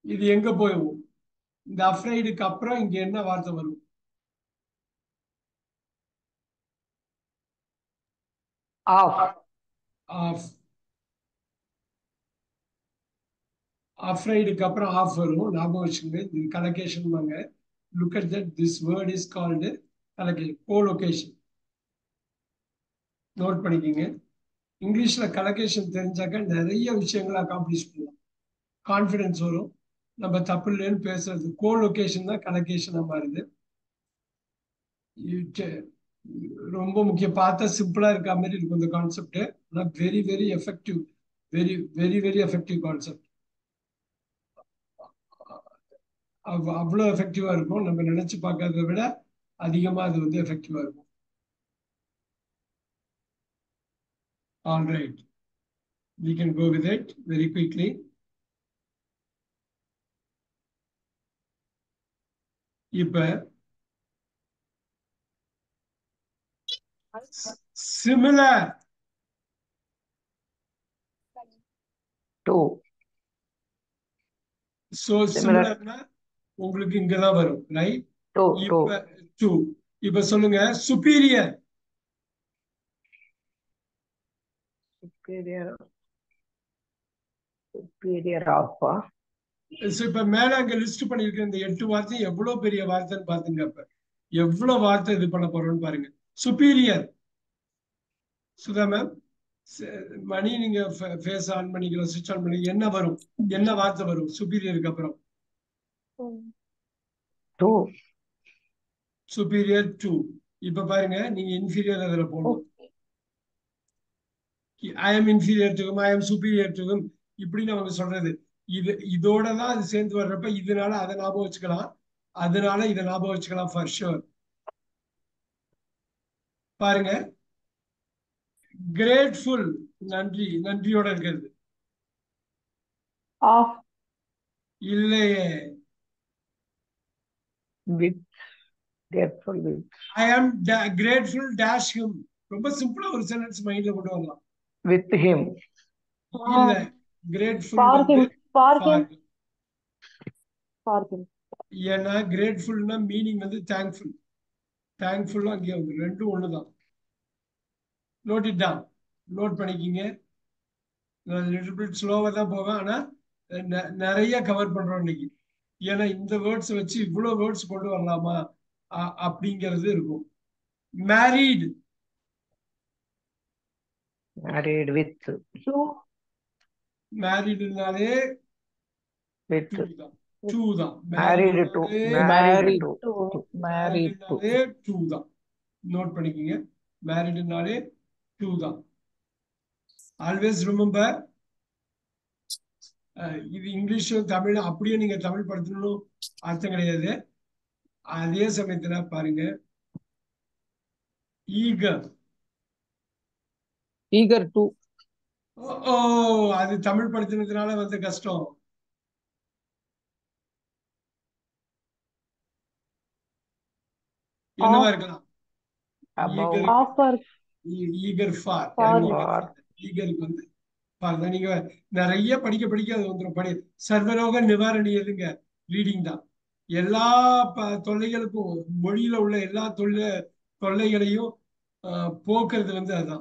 இது எங்க போகும் இந்த அஃப்ரைடுக்கு அப்புறம் இங்க என்ன வார்த்தை வரும் ஆஃப் ஆஃப் அஃப்ரைடுக்கு அப்புறம் ஆஃப் வரும் ஞாபகம் வச்சுக்கோங்க இது கலகேஷன் வாங்க look at that this word is called collocation collocation note பண்ணிக்கோங்க இங்கிலீஷ்ல கலகேஷன் தெரிஞ்சாக்க நிறைய விஷயங்களை அக்காம்ப்ளிஷ் பண்ணலாம் கான்ஃபிடன்ஸ் வரும் நம்ம தப்பு இல்லைன்னு பேசுறது கோ லொகேஷன் தான் கலகேஷனா மாறுது இது ரொம்ப முக்கியம் பார்த்தா சிம்பிளா இருக்க மாதிரி இருக்கும் இந்த கான்செப்ட் ஆனால் very very effective very very very effective concept அவ்வளோ எஃபெக்டிவா இருக்கும் நம்ம நினைச்சு பார்க்கறத விட அதிகமா அது வந்து எஃபெக்டிவா இருக்கும் All right. We can go with it very quickly. இப்ப சிமிலர் டூ சோ Similar. சிமிலர்னா உங்களுக்கு இங்கதான் வரும் ரைட் டூ டூ இப்ப டூ இப்ப சொல்லுங்க சுப்பீரியர் சுப்பீரியர் சுப்பீரியர் ஆஃபா இப்ப மேல அங்க லிஸ்ட் பண்ணிருக்க இந்த எட்டு வார்த்தை எவ்வளவு பெரிய வார்த்தைன்னு பாத்துங்க அப்ப எவ்வளவு வார்த்தை இது பண்ண போறோம்னு பாருங்க சுப்பீரியர் சுதா மேம் மணி நீங்க ஃபேஸ் ஆன் பண்ணிக்கலாம் சுவிட்ச் ஆன் பண்ணி என்ன வரும் என்ன வார்த்தை வரும் சுப்பீரியருக்கு அப்புறம் டூ சுப்பீரியர் டூ இப்ப பாருங்க நீங்க இன்ஃபீரியர் அதுல போடணும் ஐ எம் இன்ஃபீரியர் டுகும் ஐ எம் சுப்பீரியர் டுகும் இப்படின்னு அவங்க சொல்றது இது இதோட தான் அது சேர்ந்து வர்றப்ப இதனால அதை ஞாபகம் வச்சுக்கலாம் அதனால இதை ஞாபகம் வச்சுக்கலாம் ஃபார் ஷுர் பாருங்க கிரேட்ஃபுல் நன்றி நன்றியோட இருக்கிறது ஆஃப் இல்லையே வித் கேர்ஃபுல் வித் ஐ ஆம் கிரேட்ஃபுல் டேஷ் ஹிம் ரொம்ப சிம்பிளா ஒரு சென்டென்ஸ் மைண்ட்ல கொண்டு வரலாம் வித் ஹிம் இல்ல கிரேட்ஃபுல் ஃபார் வந்து him for for him him. For him ஏன்னா கிரேட்ஃபுல்னா மீனிங் வந்து தேங்க்ஃபுல் தேங்க்ஃபுல்லும் அங்கேயே வந்து ரெண்டும் ஒண்ணுதான் நோட் இட் டவுன் நோட் பண்ணிக்கிங்க நான் லிட்டில் பிட் ஸ்லோவாக தான் போவேன் ஆனா நெ- நிறைய கவர் பண்றோம் இன்னைக்கு ஏன்னா இந்த வேர்ட்ஸ் வச்சு இவ்வளவு வேர்ட்ஸ் கொண்டு வரலாமா அ- அப்படிங்கிறது இருக்கும் மேரீடு மேரிட் வித் டூ மேரீடுனாலே வித் டூ தான் டூ தான் married to married to to married to மேரீடுனாலே டூ தான் நோட் பண்ணிக்கிங்க மேரீடுனாலே டூ தான் ஆல்வேஸ் ரிமெம்பர் இது இங்கிலீஷும் தமிழும் அப்படியே நீங்க தமிழ் படுத்தணும் அர்த்தம் கிடையாது அதே சமயத்துல பாருங்க ஈகர் ஈகர் டு ஓ அது தமிழ் படுத்தினதுனால வந்த கஷ்டம் என்னவா இருக்கலாம் above Eager- offer eager for For. ஈகருக்கு வந்து ஃபார் தான் நீங்க நிறைய படிக்க படிக்க அது வந்துடும் படி சர்வரோக நிவாரணி எதுங்க ரீடிங் தான் எல்லா ப- தொல்லைகளுக்கும் மொழியில உள்ள எல்லா தொல்லை தொல்லைகளையும் ஆஹ், போக்குறது வந்து அதுதான்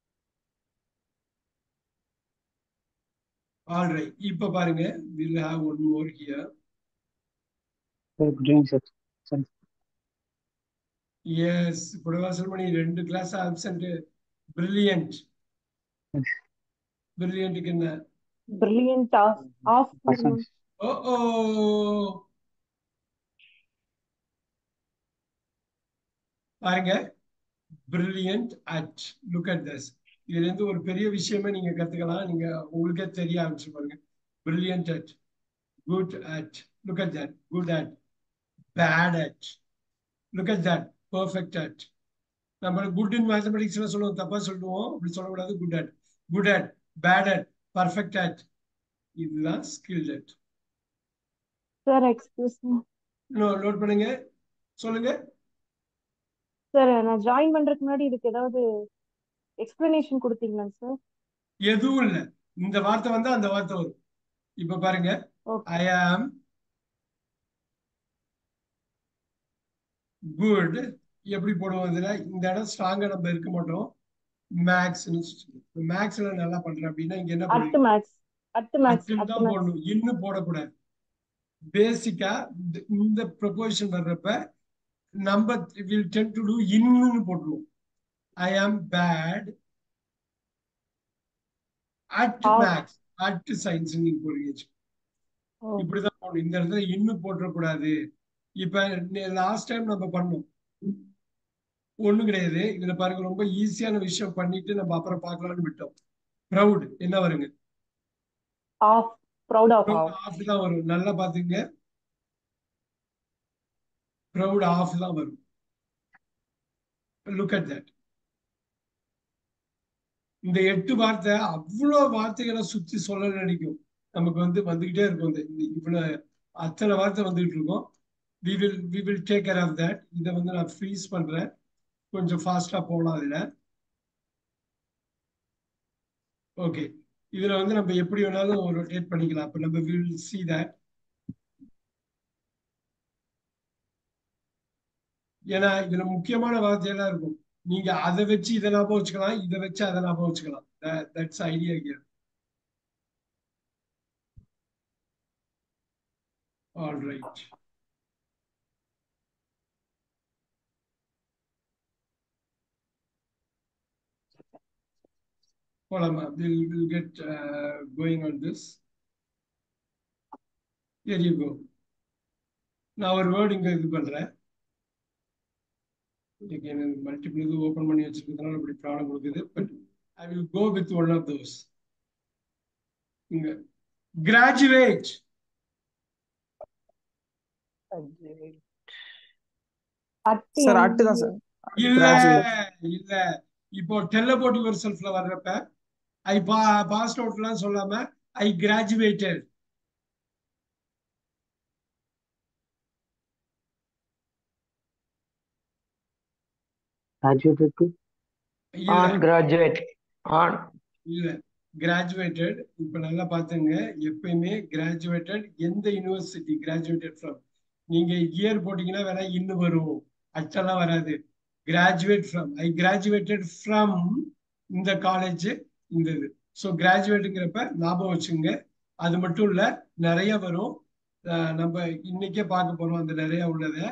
ஆல்ரைட் இப்ப பாருங்க will have one more here good evening sir sir yes புடவாசல் மணி ரெண்டு கிளாஸ் ஆப்சண்ட் பிரில்லியன்ட் பிரில்லியன்ட்டுக்கு என்ன பிரில்லியன்ட் ஆஃப் ஆஃப் பர்சன்ஸ் ஓ ஓ பாருங்க brilliant at look at this இதுல இருந்து ஒரு பெரிய விஷயமே நீங்க கத்துக்கலாம் நீங்க உங்களுக்கே தெரிய ஆரம்பிச்சு பாருங்க brilliant at good at look at that good at bad at look at that perfect at நம்ம குட் இன் மேத்தமெட்டிக்ஸ்ல சொல்லுவோம் தப்பா சொல்லுவோம் அப்படி சொல்லக்கூடாது good at good at bad at perfect at இதுதான் skill at sir excuse me note பண்ணுங்க சொல்லுங்க சார் நான் ஜாயின் பண்றதுக்கு முன்னாடி இதுக்கு ஏதாவது எக்ஸ்பிளனேஷன் கொடுத்தீங்களா சார் எதுவும் இல்ல இந்த வார்த்தை வந்தா அந்த வார்த்தை வரும் இப்ப பாருங்க ஓகே ஐ ஆம் குட் எப்படி போடுவோம் இதுல இந்த இடம் ஸ்ட்ராங்கா நம்ம இருக்க மாட்டோம் மேக்ஸ் மேக்ஸ்ல நல்லா பண்றேன் அப்படின்னா இங்க என்ன அட் போடுவீங்க மேக்ஸ் அட் மேக்ஸ் அட்டுன்னு அட் தான் மேக்ஸ் போடணும் இன்னும் போடக்கூடாது பேசிக்கா இந்த ப்ரொபோசிஷன் வர்றப்ப நம்ம வில் டென் டு டூ இன்னும் போட்டுருவோம் I am bad at Of. Maths at science நீங்க போடுவீங்க ஓ இப்படிதான் போடணும் இந்த இடத்துல இன்னும் போட்டுறக்கூடாது இப்ப லாஸ்ட் டைம் நம்ம பண்ணோம் ஒண்ணும் கிடையாது இதுல பாருங்க ரொம்ப ஈஸியான விஷயம் பண்ணிட்டு நம்ம அப்புறம் பார்க்கலாம்னு விட்டோம் ப்ரௌட் என்ன வருங்க of proud of Off. Of தான் வரும் நல்லா பாத்துங்க ப்ரௌட் ஆஃப் தான் வரும் லுக் அட் தட் இந்த எட்டு வார்த்தை அவ்வளோ வார்த்தைகளை சுத்தி சொல்ல நினைக்கும் நமக்கு வந்து வந்துகிட்டே இருக்கும் இந்த இந்த இவ்வளவு அத்தனை வார்த்தை வந்துகிட்டு இருக்கும் we will we will take care of that இதை வந்து நான் ஃப்ரீஸ் பண்றேன் கொஞ்சம் ஃபாஸ்டா போகலாம் அதுல ஓகே இதுல வந்து நம்ம எப்படி வேணாலும் ரொட்டேட் பண்ணிக்கலாம் அப்ப நம்ம வில் சி தட் ஏன்னா இதுல முக்கியமான வார்த்தையெல்லாம் இருக்கும் நீங்க அதை வச்சு இதை ஞாபகம் வச்சுக்கலாம் இதை வச்சு அதை ஞாபகம் வச்சுக்கலாம் that's idea here all right போலாமா will will get going on this here you go நான் ஒரு வேர்டு இங்க இது பண்றேன் இன்னைக்கு எனக்கு மல்டிபிள் இது ஓப்பன் பண்ணி வச்சிருக்கிறதுனால இப்படி ப்ராப்ளம் கொடுக்குது but I will go with one of those இங்க கிராஜுவேட் அட் சார் அட்டு தான் சார் இல்ல Graduate. இல்ல இப்போ டெல் அபவுட் யுவர் செல்ஃப்ல வர்றப்ப ஐ பா பாஸ் அவுட்லாம் சொல்லாம I graduated Graduated to on graduate on இல்ல கிராஜுவேட்டட் இப்ப நல்லா பாத்துங்க எப்பயுமே கிராஜுவேட்டட் எந்த யூனிவர்சிட்டி கிராஜுவேட்டட் ஃப்ரம் நீங்க இயர் போட்டீங்கன்னா வேணா இன்னும் வரும் அச்செல்லாம் வராது graduate from I graduated from இந்த காலேஜ் இந்த இது ஸோ கிராஜுவேட்டுங்கிறப்ப ஞாபகம் வச்சுங்க அது மட்டும் இல்ல நிறைய வரும் அஹ் நம்ம இன்னைக்கே பார்க்க போறோம் அந்த நிறைய உள்ளதை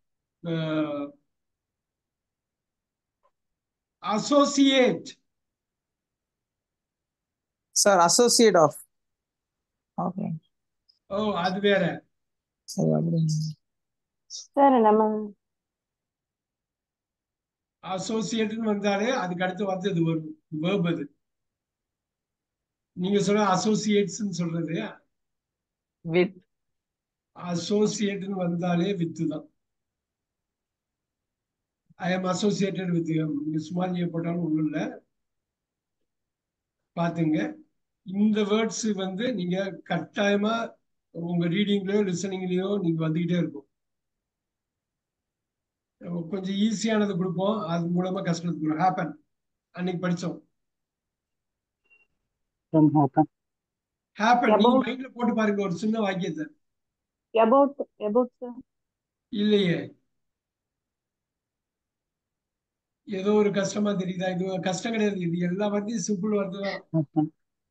associate sir associate of okay ஓ அது வேற சரி அப்படிங்க சார் நம்ம அசோசியேட்னு வந்தாலே அதுக்கு அடுத்து வார்த்தை இது வரும் வேர்ப் அது நீங்க சொல்ற அசோசியேட்ஸ்னு சொல்றது வித் அசோசியேட்னு வந்தாலே வித்து தான் ஐ எம் அசோசியேட்டட் வித் நீங்க சும்மா நீங்க போட்டாலும் ஒண்ணும் இல்ல பாத்துங்க இந்த வேர்ட்ஸ் வந்து நீங்க கட்டாயமா உங்க ரீடிங்லயோ லிசனிங்லயோ நீங்க வந்துகிட்டே இருக்கும் கொஞ்சம் ஈஸியானது கொடுப்போம் அது மூலமா கஷ்டத்துக்கு ஹேப்பன் அன்னைக்கு படிச்சோம் from happen. ஹேப்பன் நீங்க About- மைண்ட்ல போட்டு பாருங்க ஒரு சின்ன வாக்கியத்தை அபவுட் அபவுட் சார் இல்லையே ஏதோ ஒரு கஷ்டமா தெரியுதா இது ஒரு கஷ்டம் கிடையாது இது எல்லா வார்த்தையும் சிம்பிள் வார்த்தை தான் Happen.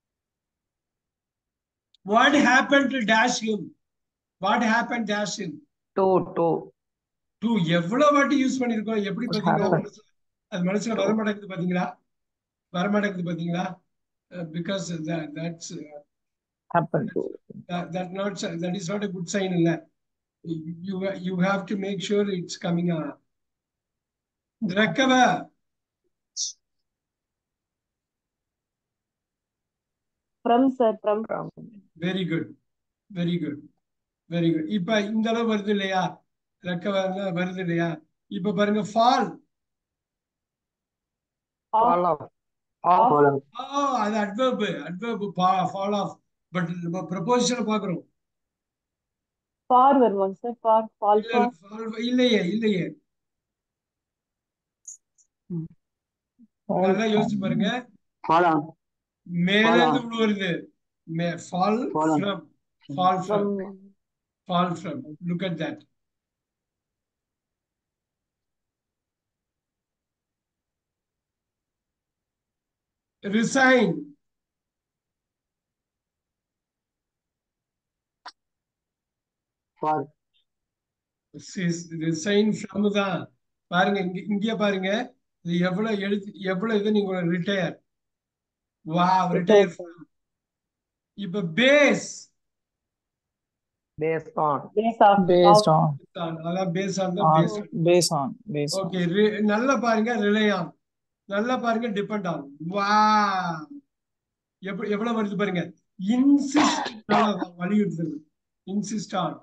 What happen to dash him what happen dash him to to to எவ்வளவு வாட்டி யூஸ் பண்ணிருக்கோம் எப்படி What பாத்தீங்களா happened? மனசுல அது மனசுல வர மாட்டேங்குது பாத்தீங்களா வர மாட்டேங்குது பாத்தீங்களா because that's happen to that not that is not a good sign இல்ல you you have to make sure it's coming uh, recover from sir from very good very good very good இப்ப இந்த அளவு வருது இல்லையா recover வருது இல்லையா இப்ப பாருங்க fall fall of of Follow. ஆ அது adverb adverb fall of but நம்ம ப்ரொபோசிஷன் பாக்குறோம் ஃபார் வருவோம் சார் ஃபார் ஃபால் இல்ல ஃபார் fall- இல்லையே இல்லையே நல்லா யோசிச்சு பாருங்க Fall on. மேல இருந்து விழுவுறது fall Fall on. From fall from from fall from look at that resign for sis- resign from தான் பாருங்க இங்க இங்க பாருங்க இது எவ்வளவு எழுத்து எவ்வளவு இது நீங்க ரிட்டையர் வா ரிட்டையர் இப்ப base based on based off Based of on, அதான் பேஸ் ஆன் தான் on, base based on, based on. Okay நல்லா பாருங்க ரிலை ஆன் நல்லா பாருங்க டிபெண்ட் ஆன் வா எப்படி எவ்வளவு வருது பாருங்க இன்சிஸ்ட் வலியுறுத்துறது இன்சிஸ்ட் ஆன்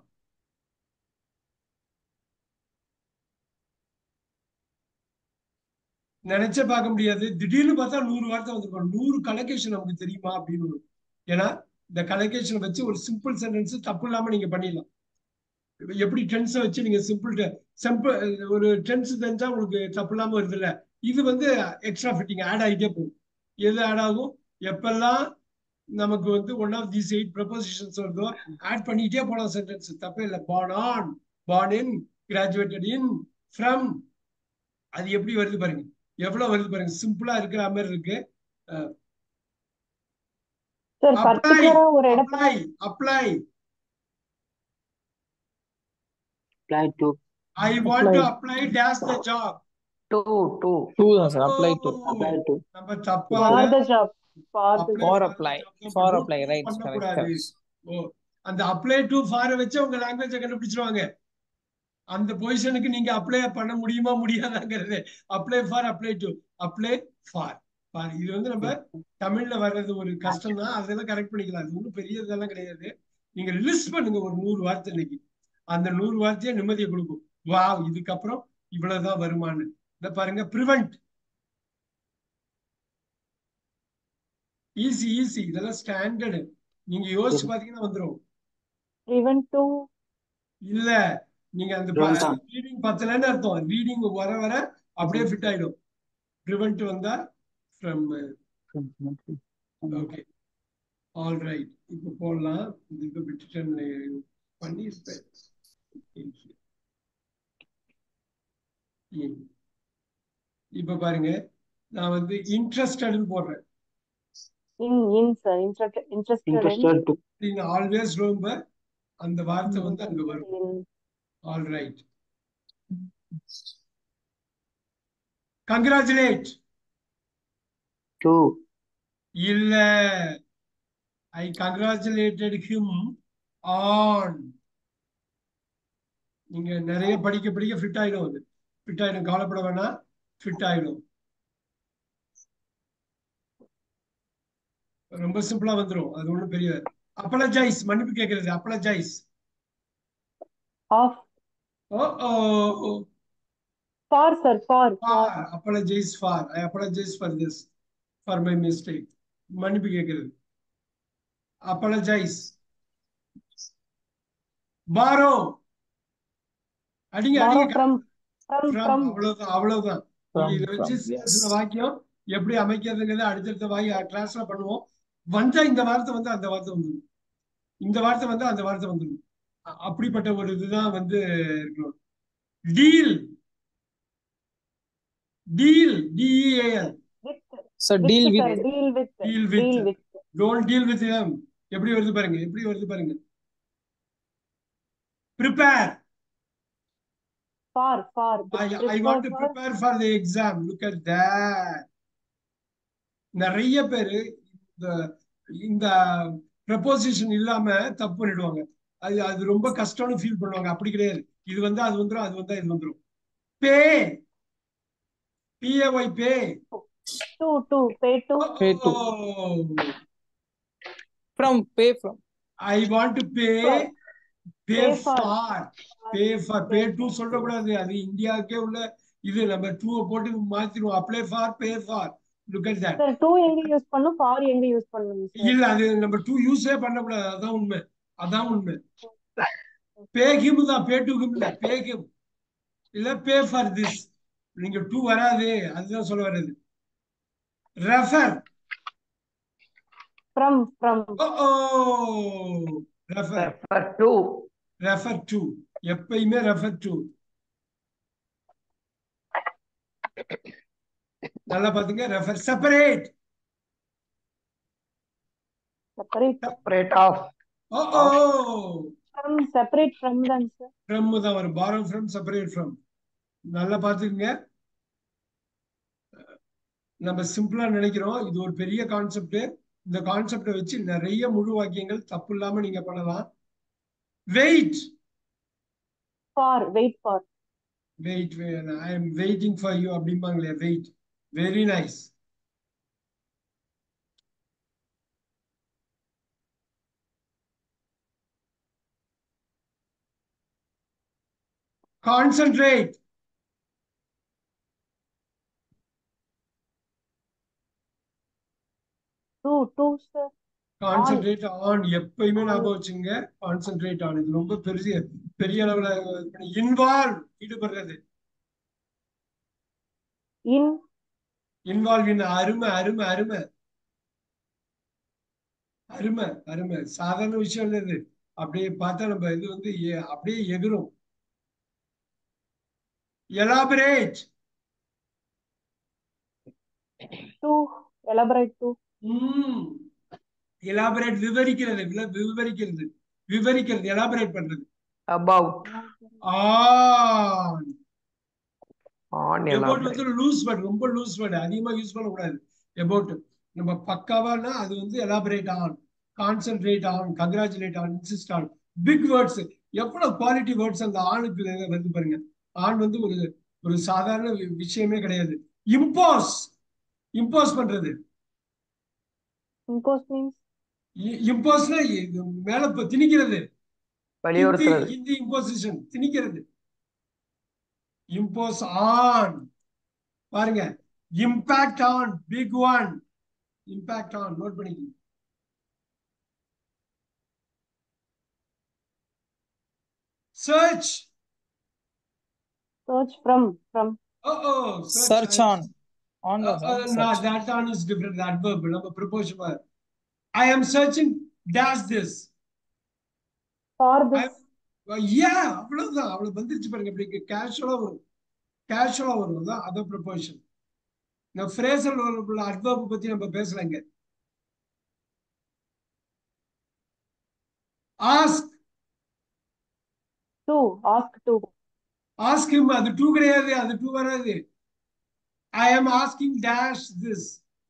நினைச்சே பார்க்க முடியாது திடீர்னு பார்த்தா நூறு வார்த்தை வந்திருக்கும் நூறு கலெக்ஷன் நமக்கு தெரியுமா அப்படின்னு வரும். ஏன்னா இந்த கலெக்ஷன் வச்சு ஒரு சிம்பிள் சென்டென்ஸ் தப்பு இல்லாம நீங்க பண்ணிடலாம் இப்ப எப்படி டென்ஸை வச்சு நீங்க சிம்பிள் சிம்பிள் ஒரு டென்ஸ் தெரிஞ்சா உங்களுக்கு தப்பு இல்லாம வருது இல்ல இது வந்து எக்ஸ்ட்ரா ஃபிட்டிங் ஆட் ஆகிட்டே போகும் எது ஆட் ஆகும் எப்பெல்லாம் நமக்கு வந்து one of these eight prepositions வருதோ ஆட் பண்ணிட்டே போலாம் சென்டென்ஸ் தப்பே இல்லை born on born in graduated in from அது எப்படி வருது பாருங்க எவ்வளவு வருது பாருங்க சிம்பிளா இருக்கிற மாதிரி இருக்கு சார் Apply. பர்டிகுலரா ஒரு இடத்துல apply apply apply to I want to Apply. Apply dash the job to to Two தான் sir, apply to. apply to நம்ம for தப்பாக the job for the Apply. For job apply, பண்ண for பண்ணணும். apply, right, correct, பண்ணக்கூடாது. correct. ஓ அந்த apply to for வச்சு உங்க லாங்குவேஜை கண்டுபிடிச்சிருவாங்க அந்த பொசிஷனுக்கு நீங்க அப்ளை பண்ண முடியுமா முடியாதாங்கிறது apply for apply to apply for for இது வந்து நம்ம தமிழ்ல வர்றது ஒரு கஷ்டம் தான் அதெல்லாம் கரெக்ட் பண்ணிக்கலாம் அது ஒன்றும் பெரிய இதெல்லாம் கிடையாது நீங்க லிஸ்ட் பண்ணுங்க ஒரு நூறு வார்த்தை இன்னைக்கு அந்த நூறு வார்த்தையை நிம்மதியை கொடுக்கும் வா இதுக்கப்புறம் இவ்வளவுதான் வருமானு இத பாருங்க ப்ரிவென்ட் ஈஸி ஈஸி இதெல்லாம் ஸ்டாண்டர்டு நீங்க யோசிச்சு பாத்தீங்கன்னா வந்துரும் prevent to இல்ல நீங்க அந்த Prevent ஆ. ரீடிங் பத்தலன்னு அர்த்தம் ரீடிங் வர வர அப்படியே ஃபிட் ஆயிடும் ப்ரிவென்ட் வந்தா ஃப்ரம் ஓகே ஆல் ரைட் இப்போ போடலாம் இது விட்டுட்டேன் பண்ணியிருப்பேன் ம். இப்ப பாருங்க நான் வந்து இன்ட்ரெஸ்டட்னு போடுறேன் in in sir interested interested in interested to நீங்க ஆல்வேஸ் ரொம்ப அந்த வார்த்தை வந்து அங்க வரும் in all right congratulate to இல்ல ஐ கங்க்ராச்சுலேட்டட் ஹிம் ஆன் நீங்க நிறைய படிக்க படிக்க ஃபிட் ஆயிடும் அது ஃபிட் ஆயிடும் கவலைப்பட வேணாம் ஃபிட் ஆயிடும் ரொம்ப சிம்பிளா வந்துரும் அது ஒண்ணும் பெரிய அப்பலஜைஸ் மன்னிப்பு கேட்கறது அப்பலஜைஸ் of ஓ ஓ for sir for for for apologize for I apologize for this for my mistake மன்னிப்பு கேட்கிறது apologize borrow அடிங்க borrow அடிங்க from from from from அவ்வளவுதான் அவ்வளவுதான் From, நீங்க இதை வச்சு from, சின்ன yes. சின்ன வாக்கியம் எப்படி அமைக்கிறதுங்கிறத அடுத்தடுத்த வாய் கிளாஸ்ல பண்ணுவோம் வந்தா இந்த வார்த்தை வந்து அந்த வார்த்தை வந்துடும் இந்த வார்த்தை வந்து அந்த வார்த்தை வந்துடும் அ- அப்படிப்பட்ட ஒரு இதுதான் வந்து இருக்கணும் deal deal D E A L with So with deal sir with, deal with Deal with. deal with don't deal with him எப்படி வருது பாருங்க எப்படி வருது பாருங்க prepare for for I I prepare want to for prepare for the exam look at that நிறைய பேரு இந்த இந்த ப்ரப்போசிஷன் இல்லாம தப்பு பண்ணிடுவாங்க அது அது ரொம்ப கஷ்டம்னு ஃபீல் பண்ணுவாங்க அப்படி கிடையாது இது வந்தா அது வந்துரும் அது வந்தா இது வந்துரும் pay P A Y pay to to pay to Pay to. from, pay from. I want to pay pay Pay for. For pay for pay to சொல்லக்கூடாது அது இந்தியாவுக்கே உள்ள இது நம்ம டூ போட்டு மாத்திடுவோம் apply for pay for look at that sir to எங்க use பண்ணும் for எங்க யூஸ் பண்ணணும் sir இல்ல அது நம்ம டூ யூஸே பண்ணக்கூடாது அதான் உண்மை அதான் உண்மை பே ஹிம் தான் பே டு ஹிம் இல்ல பே ஹிம் இல்ல பே ஃபார் திஸ் நீங்க டூ வராது அதுதான் சொல்ல வர்றது ரெஃபர் from from ஓ refer refer to, refer to எப்பயுமே ரெஃபர் டு நல்லா பாத்துங்க refer separate separate separate of, ஓ ஓ ஃப்ரம் செப்பரேட் ஃப்ரம் தாங்க சார் ஃப்ரம் தான் வரும் பாரம் ஃப்ரம் செப்பரேட் ஃப்ரம் நல்லா பாத்துக்கங்க நம்ம சிம்பிளா நினைக்கிறோம் இது ஒரு பெரிய கான்செப்ட் இந்த கான்செப்டை வச்சு நிறைய முழு வாக்கியங்கள் தப்பு இல்லாம நீங்க பண்ணலாம் wait for wait for wait I am waiting for you அப்படிம்பாங்களே wait very nice concentrate to to sir concentrate on எப்பயுமே ஞாபகம் வச்சுங்க கான்சென்ட்ரேட் ஆன் இது ரொம்ப பெரிய பெரிய அளவுல இன்வால்வ் ஈடுபடுறது இன் இன்வால்வ் இன் அருமை அருமை அருமை அருமை அருமை சாதாரண விஷயம் இல்லை இது அப்படியே பார்த்தா நம்ம இது வந்து எ- அப்படியே எகிரும் எலாபரேட் டூ எலபரேட் டூ ம் எலாபரேட் விவரிக்கிறது வில- விவரிக்கிறது விவரிக்கிறது எலாபரேட் பண்றது about, on on, about elaborate, வந்து லூஸ் வேர்ட் ரொம்ப லூஸ் வேர்டு அதிகமா யூஸ் பண்ணக்கூடாது எபோட் நம்ம பக்காவானா அது வந்து elaborate on concentrate on congratulate on insist on big words எவ்வளவு குவாலிட்டி வேர்ட்ஸ் அந்த ஆணுக்கு வருது பாருங்க ஆண் வந்து ஒரு ஒரு சாதாரண வி- விஷயமே கிடையாது இம்போஸ் இம்போஸ் பண்றது இம்போஸ் மீன்ஸ் இம்போஸ்னா மேல இப்ப திணிக்கிறது ஹிந்தி வலியுறுத்துறது, ஹிந்தி இம்போசிஷன் திணிக்கிறது இம்போஸ் ஆன் பாருங்க impact on big one impact on note பண்ணிக்கங்க சர்ச் சர்ச் ஃப்ரம் ஃப்ரம் ஓ ஓ Search on. On the no search. that on is different that verb நம்ம preposition I am searching dash this for I this yeah அவ்வளவுதான் அவ்வளவு வந்துருச்சு பாருங்க இப்படி கேஷுவலா வரும் கேஷுவலா வரும் அதான் அதான் ப்ரொபோஷன் இந்த ஃப்ரேசல் உள்ள அட்வர்ப் பத்தி நம்ம பேசலாங்க ask to ask to ask him அது டூ கிடையாது அது டூ வராது I am asking dash this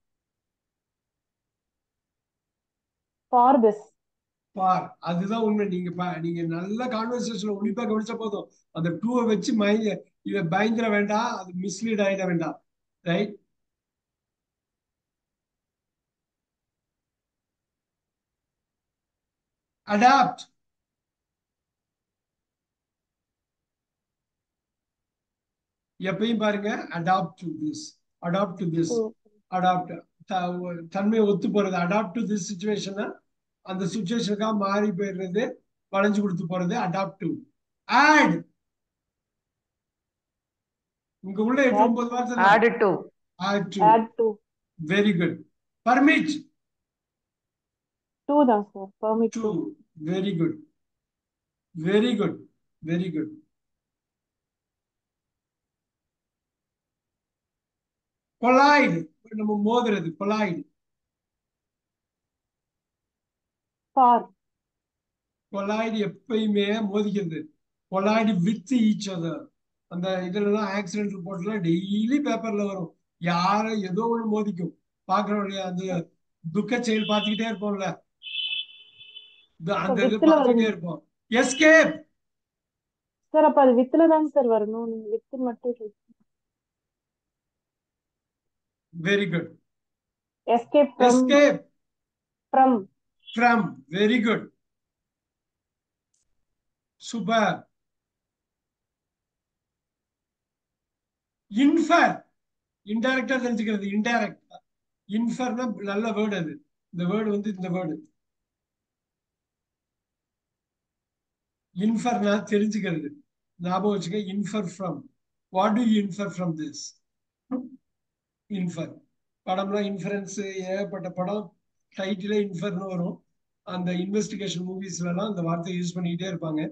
for this for அதுதான் உண்மை நீங்க பா- நீங்க நல்ல கான்வர்சேஷன்ல உன்னிப்பா கவனிச்சா போதும் அந்த டூவை வச்சு மய இத பயந்துட வேண்டாம் அது மிஸ்லீட் ஆயிட வேண்டாம் ரைட் அடாப்ட் எப்பயும் பாருங்க adapt to this adapt to this adapt தன்மையை ஒத்து போறது அடாப்ட் டு திஸ் சுச்சுவேஷன் அந்த சுச்சுவேஷனுக்காக மாறி போயிடுறது வளைஞ்சு கொடுத்து போறது அடாப்டிவ் ஆட் இங்க உள்ள எட்டு ஒன்பது வார்த்தை add to, add to add to very good permit to தான் sir permit to to very good very good very good collide நம்ம மோதுறது கொலாய்டு ஃபார் கொலாய்டு எப்பயுமே மோதிக்கிறது கொலாய்டு வித் ஈச் அதர் அந்த இதுல தான் ஆக்சிடென்ட் ரிப்போர்ட்லாம் டெய்லி பேப்பர்ல வரும் யாரோ ஏதோ ஒண்ணு மோதிக்கும் பாக்குறோம் இல்லையா அந்த துக்க செயல் பார்த்துக்கிட்டே இருப்போம்ல இது- அந்த இது வித்துல பார்த்துக்கிட்டே வரும். இருப்போம் எஸ்கேப் சார் அப்ப அது வித்துல தாங்க சார் வரணும் நீங்க வித்து மட்டும் very good escape from escape from from very good super infer இன்டைரக்டா தெரிஞ்சுக்கிறது இன்டைரக்ட் இன்ஃபர்னா நல்ல வேர்டு அது இந்த வேர்டு வந்து இந்த வேர்டு இன்ஃபர்னா தெரிஞ்சுக்கிறது ஞாபகம் வச்சுக்க infer from what do you infer from this infer படம்லாம் இன்ஃபரன்ஸ் ஏகப்பட்ட படம் டைட்டிலே இன்ஃபர்னு வரும் அந்த இன்வெஸ்டிகேஷன் மூவிஸ்ல எல்லாம் அந்த வார்த்தையை யூஸ் பண்ணிக்கிட்டே இருப்பாங்க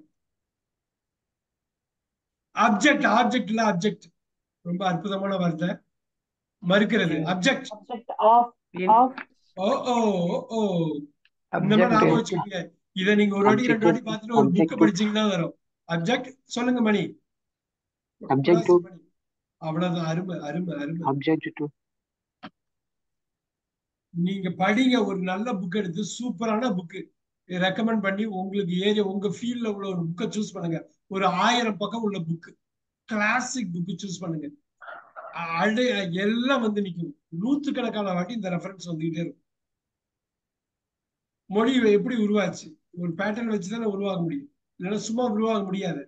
அப்ஜெக்ட் ஆப்ஜெக்ட் இல்ல அப்ஜெக்ட் ரொம்ப அற்புதமான வார்த்தை மறுக்கிறது object Object of In- of ஓ ஓ ஓ இந்த மாதிரி ஞாபகம் Objective. வச்சுக்கோங்க இதை நீங்க ஒரு வாட்டி ரெண்டு வாட்டி பார்த்துட்டு ஒரு புக்கை Objective. படிச்சீங்கன்னா வரும் அப்ஜெக்ட் சொல்லுங்க மணி Objective. மணி. அவ்வளவுதான் அருமை அருமை அருமை Object to. நீங்க படிங்க ஒரு நல்ல புக் எடுத்து சூப்பரான புக்கு ரெக்கமெண்ட் பண்ணி உங்களுக்கு ஏரியா உங்க ஃபீல்ட்ல உள்ள ஒரு புக்கை சூஸ் பண்ணுங்க ஒரு ஆயிரம் பக்கம் உள்ள புக்கு கிளாசிக் புக்கு சூஸ் பண்ணுங்க அடு எல்லாம் வந்து நிக்கும் நூத்துக்கணக்கான வாட்டி இந்த ரெஃபரன்ஸ் வந்துகிட்டே இருக்கும் மொழி எப்படி உருவாச்சு ஒரு பேட்டர்ன் வச்சு தானே உருவாக முடியும் இல்லைன்னா சும்மா உருவாக முடியாது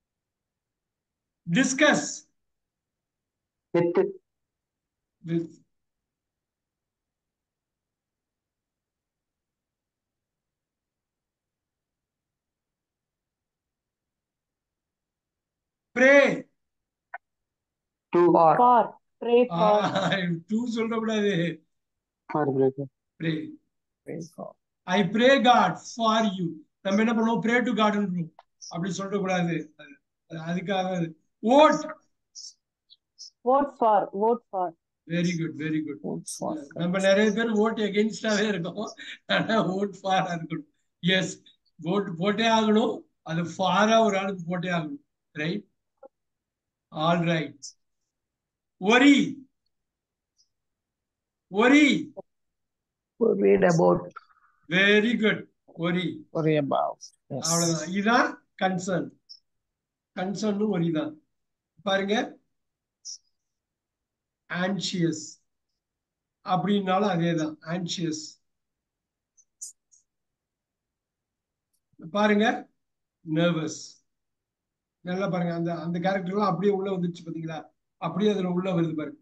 discuss With. with pray To. For. for pray for to சொல்லக்கூடாது For brother. pray Pray for. I pray God for you நம்ம என்ன பண்ணுவோம் ப்ரே டு காட்ன்றோம் அப்படி சொல்லக்கூடாது அது- அதுக்காக vote vote for vote for very good very good Vote for. நம்ம நிறைய பேர் ஓட் எகென்ஸ்டாவே இருக்கோம் ஆனா ஓட் ஃபாரா இருக்கணும் எஸ் ஓட் போட்டே ஆகணும் அது ஃபாரா ஒரு ஆளுக்கு போட்டே ஆகணும் right all right worry worry Read about. Very good worry Worry about. Yes. அவ்வளவுதான் இதுதான் கன்சர்ன் கன்சர்னும் ஒரி தான் பாருங்க ஆன்சியஸ் அப்படின்னாலும் அதே தான் ஆன்சியஸ் பாருங்க நர்வஸ் நல்லா பாருங்க அந்த அந்த கேரக்டர்லாம் அப்படியே உள்ள வந்துருச்சு பாத்தீங்களா அப்படியே அதுல உள்ள வருது பாருங்க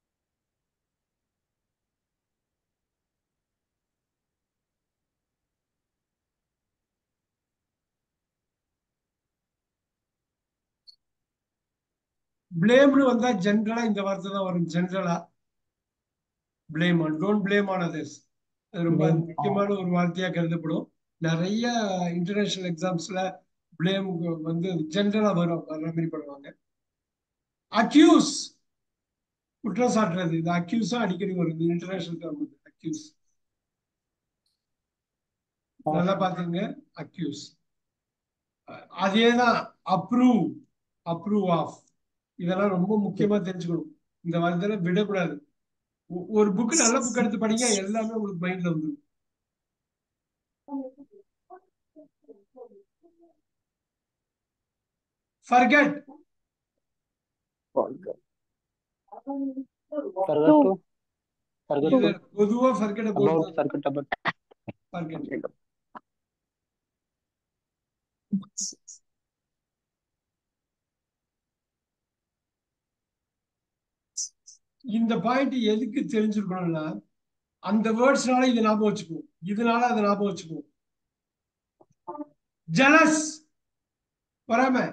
பிளேம்னு வந்தா ஜென்ரலா இந்த வார்த்தை தான் வரும் ஜென்ரலா blame on don't blame on others அது ரொம்ப Blame on. முக்கியமான ஒரு வார்த்தையா கருதப்படும் நிறைய இன்டர்நேஷனல் எக்ஸாம்ஸ்ல பிளேம் வந்து ஜென்ரலா வரும் வர்ற மாதிரி பண்ணுவாங்க அக்யூஸ் குற்றம் சாட்டுறது இது அக்யூஸும் அடிக்கடி வரும் இன்டர்நேஷனல் டேர்ம் அக்யூஸ் நல்லா பாத்துங்க அக்யூஸ் அதேதான் அப்ரூவ் அப்ரூவ் ஆஃப் இதெல்லாம் ரொம்ப முக்கியமா தெரிஞ்சுக்கணும் இந்த வார்த்தையில விடக்கூடாது ஒ- ஒரு புக் நல்ல புக் எடுத்து படிங்க எல்லாமே உங்களுக்கு மைண்ட்ல வந்துடும் forget Forget. Forgot To. to. Forgot இது to. பொதுவா forget About. About Forgot about. Forget இந்த பாயிண்ட் எதுக்கு தெரிஞ்சிருக்கணும்னா அந்த வேர்ட்ஸ்னால இதை ஞாபகம் வச்சுக்குவோம் இதனால அதை ஞாபகம் வச்சுக்குவோம் ஜலஸ் பொறாம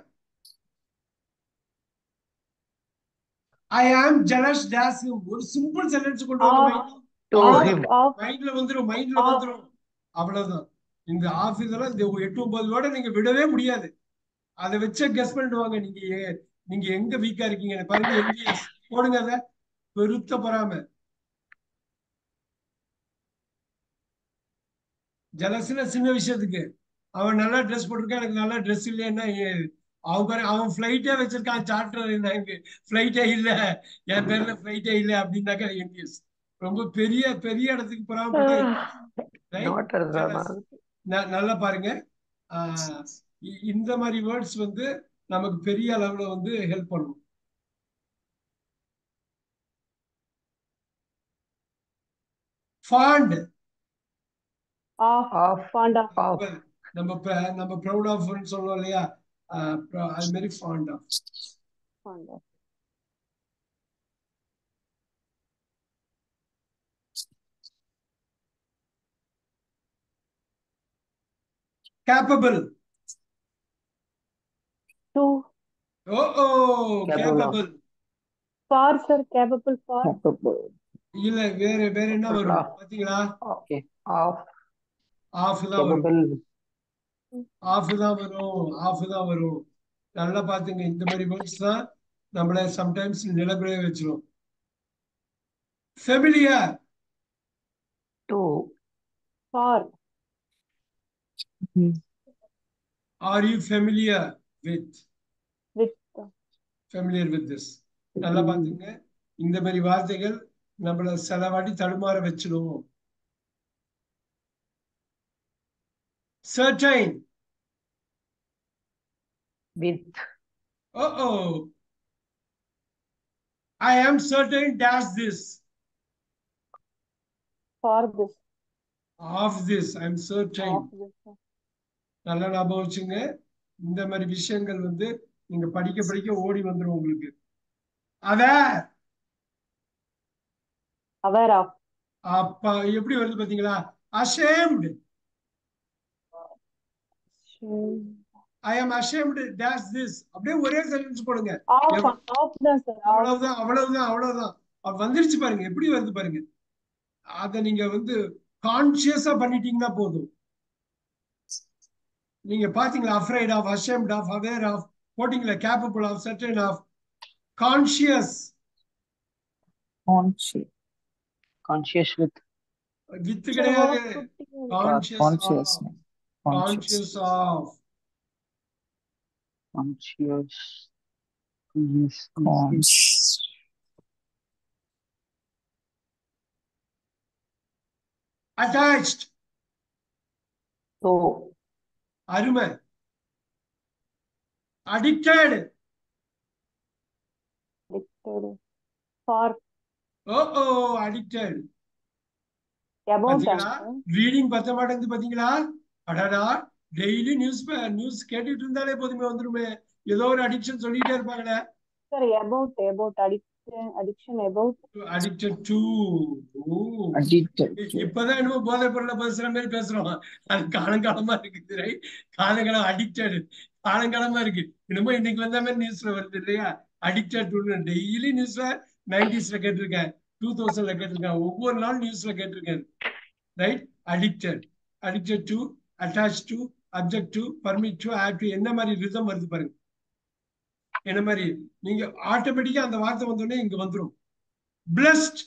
ஐ ஆம் ஜலஸ் டேஸ் ஒரு சிம்பிள் சென்டென்ஸ் கொண்டு Ah. வந்து To of him. of மைண்ட்ல வந்துரும் மைண்ட்ல Ah. வந்துரும் அவ்வளவுதான் இந்த ஆஃப் இதெல்லாம் இந்த எட்டு ஒன்பது வேர்டை நீங்க விடவே முடியாது அதை வச்சே கெஸ் பண்ணிடுவாங்க நீங்க ஏ- நீங்க எங்க வீக்கா இருக்கீங்க பாருங்க எம்பிஎஸ் போடுங்க அதை பெருத்த பொறாம ஜலசுல சின்ன விஷயத்துக்கு அவன் நல்லா ட்ரெஸ் போட்டிருக்கான் எனக்கு நல்லா ட்ரெஸ் இல்லைன்னா ஏ- அவன் பாரு அவன் ஃபிளைட்டே வச்சிருக்கான் சார்ட்டர் எனக்கு ஃபிளைட்டே இல்ல என் பேர்ல ஃபிளைட்டே இல்ல அப்படின்னாக்கா எம்பிஎஸ் ரொம்ப பெரிய பெரிய இடத்துக்கு பொறாமப்பட்ட right? Not as Jealous. ந- நல்லா பாருங்க ஆஹ் இ- இந்த மாதிரி வேர்ட்ஸ் வந்து நமக்கு பெரிய அளவுல வந்து ஹெல்ப் பண்ணும் fond of Of. fond of Of. நம்ம ப- நம்ம ப்ரௌட் ஆஃப் சொல்லுவோம் இல்லையா ஆஹ் pro- அது மாதிரி fond of fond of capable to ஓ ஓ Capable of. Capable for sir capable for Capable. இல்ல வேற வேற என்ன வரும் Capable of. பாத்தீங்களா Of. Of. ஆஃப் தான் வரும் capable ஆஃப் தான் வரும் ஆஃப் தான் வரும் நல்லா பாத்துங்க இந்த மாதிரி வேர்ட்ஸ் தான் நம்மள சம்டைம்ஸ் நிலக்குறைய வச்சிரும் familiar to, for are you familiar with with familiar with this நல்லா பாத்துங்க இந்த மாதிரி வார்த்தைகள் நம்மள சில வாட்டி தடுமாற வச்சிடும் certain with, uh oh I am certain dash this for this of this I'm certain of this நல்லா ஞாபகம் வச்சுங்க இந்த மாதிரி விஷயங்கள் வந்து நீங்க படிக்க படிக்க ஓடி வந்துடும் உங்களுக்கு அத அவேர் ஆஃப் அப்ப எப்படி வருது பாத்தீங்களா ashamed I am ashamed dash this அப்படியே ஒரே சென்டென்ஸ் போடுங்க ஆஃப் ஆஃப் தான் சார் ஆஃப் அவ்வளவுதான் அவ்வளவுதான் அவ்வளவுதான் அப்ப வந்துருச்சு பாருங்க எப்படி வருது பாருங்க அத நீங்க வந்து கான்சியஸா பண்ணிட்டீங்கன்னா போதும் நீங்க பாத்தீங்களா afraid of ashamed of aware of போட்டீங்களா capable of certain of conscious Conscious. conscious with with கிடையாது conscious Conscious. Conscious. Conscious of conscious yes Conscious. Attached to, அருமை அடிக்டட் ஃபார் ஓ ஓ அடிக்டட் அபவுட் பாத்தீங்களா ரீடிங் பத்த மாட்டேங்குது பாத்தீங்களா அடடா டெய்லி நியூஸ் நியூஸ் கேட்டுட்டு இருந்தாலே போதுமே வந்துருமே ஏதோ ஒரு அடிக்ஷன் சொல்லிட்டே இருப்பாங்களே sir about about addiction addiction about addicted to Addicted. to. இப்பதான் என்னமோ போதைப் பொருளை பேசுற மாதிரி பேசுறோம் அது காலங்காலமா இருக்குது ரைட் காலங்காலம் அடிக்டட் காலங்காலமா இருக்கு என்னமோ இன்னைக்கு வந்த மாதிரி நியூஸ்ல வருது இல்லையா அடிக்டட் டு டெய்லி நியூஸ்ல நைன்டிஸ்ல கேட்டிருக்கேன் டூ தௌசண்ட்ல கேட்டிருக்கேன் ஒவ்வொரு நாள் நியூஸ்ல கேட்டிருக்கேன் right addicted addicted to attach to object to permit to add to என்ன மாதிரி ரிதம் வருது பாருங்க என்ன மாதிரி நீங்க ஆட்டோமேட்டிக்கா அந்த வார்த்தை வந்தோடனே இங்க வந்துரும் பிளஸ்ட்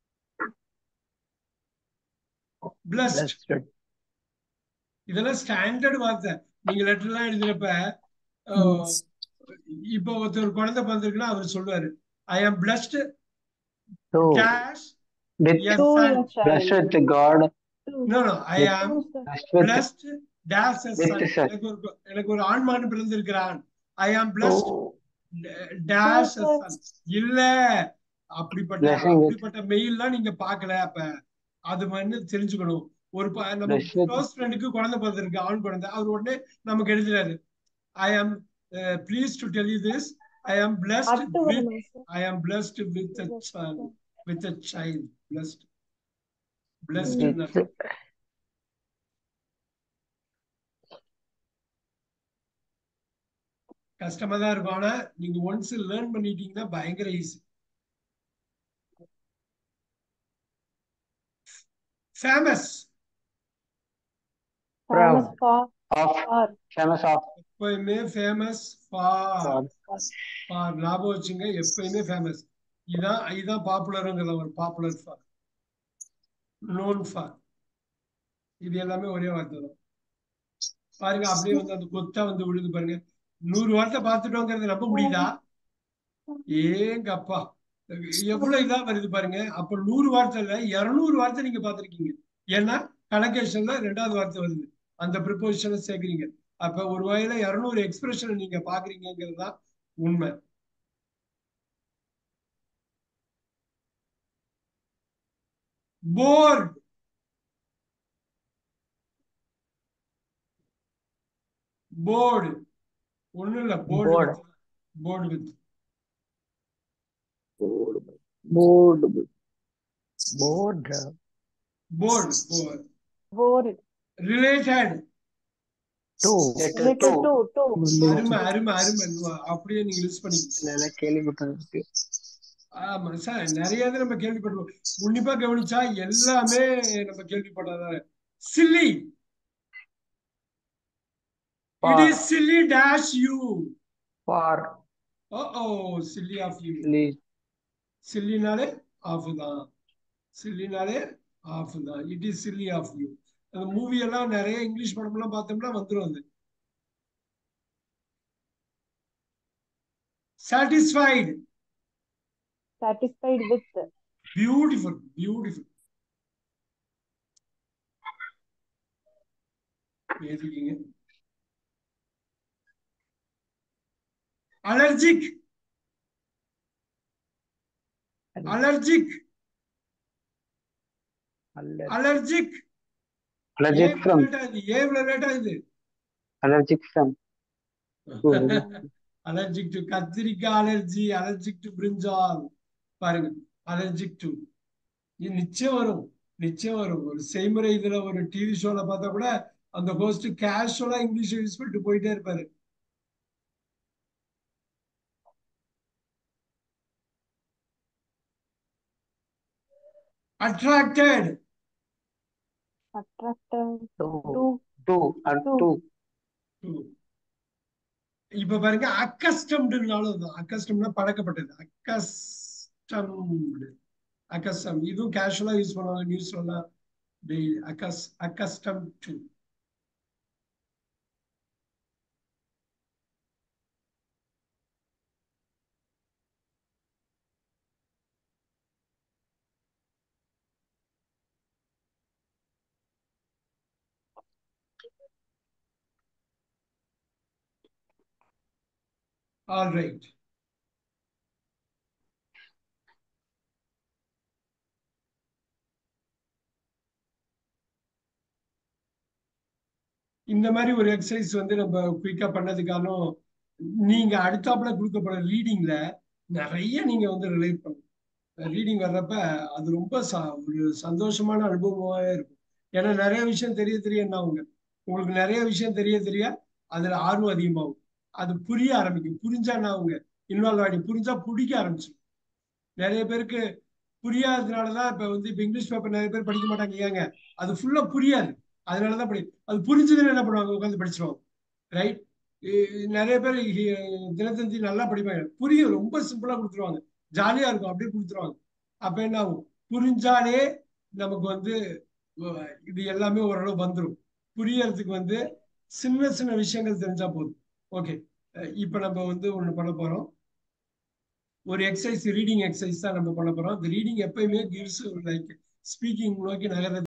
பிளஸ்ட் blessed, இதெல்லாம் ஸ்டாண்டர்ட் வார்த்தை நீங்க லெட்டர் எல்லாம் எழுதுறப்ப அஹ், இப்போ ஒருத்தர் குழந்தை பிறந்திருக்குன்னா அவர் சொல்லுவாரு I am blessed to, dash with Yes, to son. blessed with God no no I am blessed with blessed dash With son son. எனக்கு ஒரு எனக்கு ஒரு ஆண்மான் பிறந்திருக்கிறான் I am blessed to, dash sir. Son இல்ல அப்படிப்பட்ட Blessing with- அப்படிப்பட்ட மெயில்லாம் நீங்க பார்க்கல அப்ப அது வந்து தெரிஞ்சுக்கணும் ஒரு ப- நம்ம Blessed with- க்ளோஸ் ஃப்ரெண்டுக்கு குழந்தை பிறந்திருக்கு ஆண் குழந்தை அவர் உடனே நமக்கு எழுதுறாரு I am please to tell you this I am blessed at with வரணும் sir I am blessed with a son with a child blessed blessed with, கஷ்டமா தான் இருக்கும் ஆனா நீங்க ஒன்ஸ் லேர்ன் பண்ணிட்டீங்கன்னா பயங்கர easy famous famous for of for famous of எப்பயுமே famous for God for ஞாபகம் வச்சுங்க எப்பயுமே ஃபேமஸ் இதான் இதான் பாப்புலருங்கிற ஒரு பாப்புலர் ஃபார் நோன் ஃபார் இது எல்லாமே ஒரே வார்த்தை தான் பாருங்க அப்படியே வந்து அந்த கொத்தா வந்து விழுது பாருங்க நூறு வார்த்தை பார்த்துட்டோங்கிறத நம்ப முடியுதா ஏங்கப்பா எவ்வளவு இதா வருது பாருங்க அப்ப நூறு வார்த்தை இல்ல இருநூறு வார்த்தை நீங்க பார்த்திருக்கீங்க ஏன்னா கனெக்ஷன்ல ரெண்டாவது வார்த்தை வருது அந்த ப்ரிப்போசிஷனை சேர்க்குறீங்க அப்ப ஒரு வகையில இருநூறு எக்ஸ்பிரஷன் நீங்க பாக்குறீங்கிறது தான் உண்மை போர்டு போர்டு ஒண்ணும் இல்ல board Board. Board with board, board, board board bore related to, letter related two to to அருமை அருமை அருமை அப்படியே நீங்க யூஸ் பண்ணிக்க நல்லா கேள்விப்பட்டிருக்கு ஆமா சார் நிறைய இது நம்ம கேள்விப்பட்டிருக்கோம் உன்னிப்பா கவனிச்சா எல்லாமே நம்ம கேள்விப்பட்டதா silly It Far. is silly dash you. far, Oh oh, silly of you. Silly. சில்லினாலே ஆஃப் தான் சில்லினாலே ஆஃப் தான் it is silly of you அந்த மூவி எல்லாம் நிறைய இங்கிலீஷ் படம்லாம் பார்த்தோம்னா வந்துடும் அது satisfied satisfied with beautiful beautiful எழுதிக்கிங்க allergic allergic aller, allergic Allergic from. ஏவ்ல லேட்டா இது Allergic from. அலர்ஜிக் டு கத்திரிக்காய் அலர்ஜி அலர்ஜிக் டு பிரிஞ்சால் பாருங்க அலர்ஜிக் டு இது நிச்சயம் வரும் நிச்சயம் வரும் ஒரு செய்முறை இதுல ஒரு டிவி ஷோல பார்த்தா கூட அந்த ஹோஸ்ட் கேஷுவலா இங்கிலீஷ் யூஸ் பண்ணிட்டு போயிட்டே இருப்பாரு attracted attracted to, to To. Or To. to. இப்ப பாருங்க அக்கஸ்டம்டுனாலும் தான் அக்கஸ்டம்னா பழக்கப்பட்டது அக்கஸ்டம்டு அக்கஸ்டம் இதுவும் கேஷுவலா யூஸ் பண்ணுவாங்க நியூஸ்ல எல்லாம் டெய்லி அக்கஸ் அக்கஸ்டம் டு ஆல் ரைட் இந்த மாதிரி ஒரு எக்ஸசைஸ் வந்து நம்ம குயிக்கா பண்ணதுக்கான நீங்க அடுத்தாப்புல கொடுக்கப்படுற ரீடிங்ல நிறைய நீங்க வந்து ரிலேட் பண்ணணும் ரீடிங் வர்றப்ப அது ரொம்ப ச- ஒரு சந்தோஷமான அனுபவமாவே இருக்கும் ஏன்னா நிறைய விஷயம் தெரிய தெரிய என்ன ஆகுங்க உங்களுக்கு நிறைய விஷயம் தெரிய தெரிய அதுல ஆர்வம் அதிகமாகும் அது புரிய ஆரம்பிக்கும் புரிஞ்சா என்ன ஆகுங்க இன்வால்வ் ஆகி புரிஞ்சா பிடிக்க ஆரம்பிச்சிடும் நிறைய பேருக்கு புரியாததுனாலதான் இப்ப வந்து இப்ப இங்கிலீஷ் பேப்பர் நிறைய பேர் படிக்க மாட்டாங்க ஏங்க அது ஃபுல்லா புரியாது அதனாலதான் படி அது புரிஞ்சதுன்னு என்ன பண்ணுவாங்க உட்காந்து படிச்சிருவாங்க ரைட் நிறைய பேர் ஹி- தினத்தந்தி நல்லா படிப்பாங்க புரியும் ரொம்ப சிம்பிளா கொடுத்துருவாங்க ஜாலியா இருக்கும் அப்படியே கொடுத்துருவாங்க அப்ப என்ன ஆகும் புரிஞ்சாலே நமக்கு வந்து அஹ், இது எல்லாமே ஓரளவு வந்துடும் புரியறதுக்கு வந்து சின்ன சின்ன விஷயங்கள் தெரிஞ்சா போதும் ஓகே இப்ப நம்ம வந்து ஒண்ணு பண்ண போறோம் ஒரு எக்ஸசைஸ் ரீடிங் எக்ஸசைஸ் தான் நம்ம பண்ண போறோம் இந்த ரீடிங் எப்பயுமே கிவ்ஸ் லைக் ஸ்பீக்கிங் நோக்கி நகர்றது